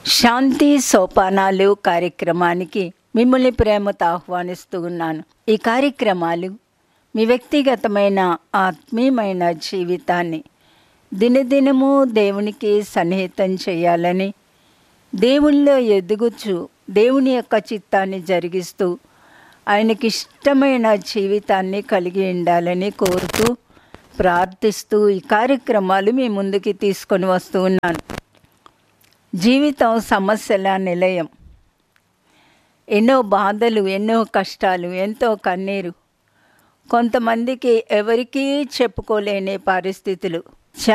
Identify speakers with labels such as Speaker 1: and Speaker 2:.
Speaker 1: శాంతి సోపానాలు కార్యక్రమానికి మిమ్మల్ని ప్రేమతో ఆహ్వానిస్తూ ఉన్నాను ఈ కార్యక్రమాలు మీ వ్యక్తిగతమైన ఆత్మీయమైన జీవితాన్ని దినదినము దేవునికి సన్నిహితం చేయాలని దేవునిలో ఎదుగుచు దేవుని యొక్క చిత్తాన్ని జరిగిస్తూ ఆయనకి ఇష్టమైన జీవితాన్ని కలిగి ఉండాలని కోరుతూ ప్రార్థిస్తూ ఈ కార్యక్రమాలు మీ ముందుకి తీసుకొని వస్తూ ఉన్నాను జీవితం సమస్యల నిలయం ఎన్నో బాధలు ఎన్నో కష్టాలు ఎంతో కన్నీరు కొంతమందికి ఎవరికీ చెప్పుకోలేని పరిస్థితులు